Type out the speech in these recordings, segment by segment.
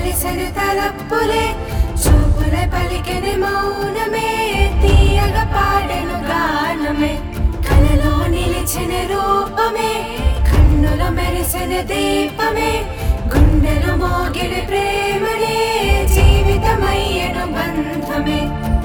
మెరిసెను తలప్పులే చూపుల పలికెని మౌనమే తీయగా పాడెను గానమే కలలో నిలిచిన రూపమే కన్నుల మెరిసెన దీపమే గుండెలు మోగిడి ప్రేమనే జీవితమయ్యను బంధమే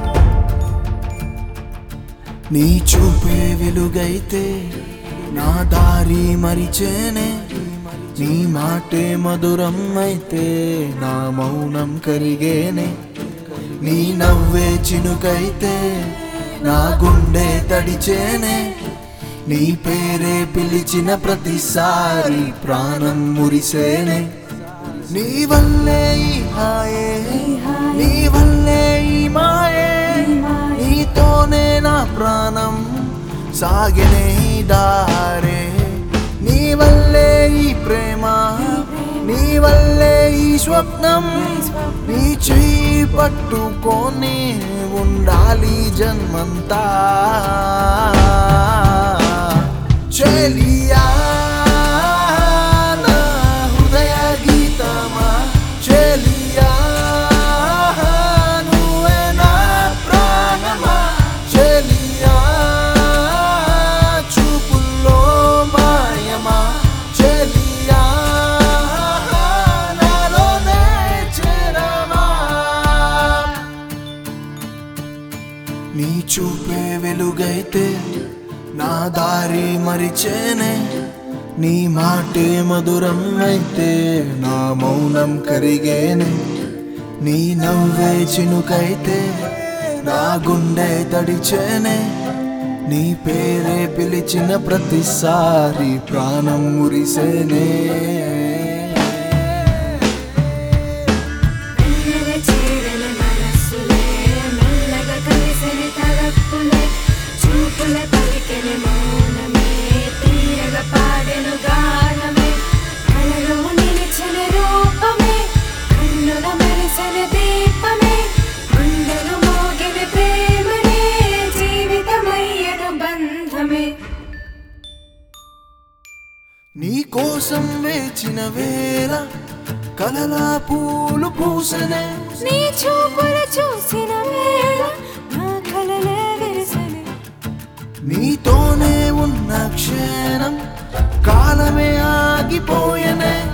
నీ చూపే వెలుగైతే నా దారి మరిచేనే నీ మాటే మధురం అయితే నా మౌనం కరిగేనే నీ నవ్వే చినుకైతే నా గుండె తడిచేనే నీ పేరే పిలిచిన ప్రతిసారి ప్రాణం మురిసేనే నీ వల్లే ఈ హాయే నీ వల్లే ఈ మాయే నీతోనే నా ప్రాణం సాగినే ఈ దారే నీ వల్లే ఈ ప్రేమ నీ వల్లే ఈ స్వప్నం నీ చెయ్యి పట్టుకొని ఉండాలి జన్మంతా చెలియా నా హృదయ గీతమా చెలియా నువ్వే నా ప్రాణమా చెలియా చూపుల్లో మాయమా చెలియా నాలోనే చేరమా నీ చూపే వెలుగైతే నా దారి మరిచేనే నీ మాటే మధురం అయితే నా మౌనం కరిగేనే నీ నవ్వే చినుకైతే నా గుండె తడిచేనే నీ పేరే పిలిచిన ప్రతిసారి ప్రాణం మురిసేనే మెల్లగా చేరని మనస్సులే మెల్లగా కలిసిన తలపులే చూపుల పలికెని మౌనమే తీయగా పాడెను గానమే కలలో నిలిచిన రూపమే కన్నుల మెరిసిన దీపమే గుండెలు మోగిన ప్రేమనే జీవితమయ్యను బంధమే నీ కోసం వేచిన వేళ కలలా పూలు పూసనే నీ చూపులు చూసిన వేళ నా కలలే విరిసెను నీతోనే ఉన్న క్షణం కాలమే ఆగిపోయనే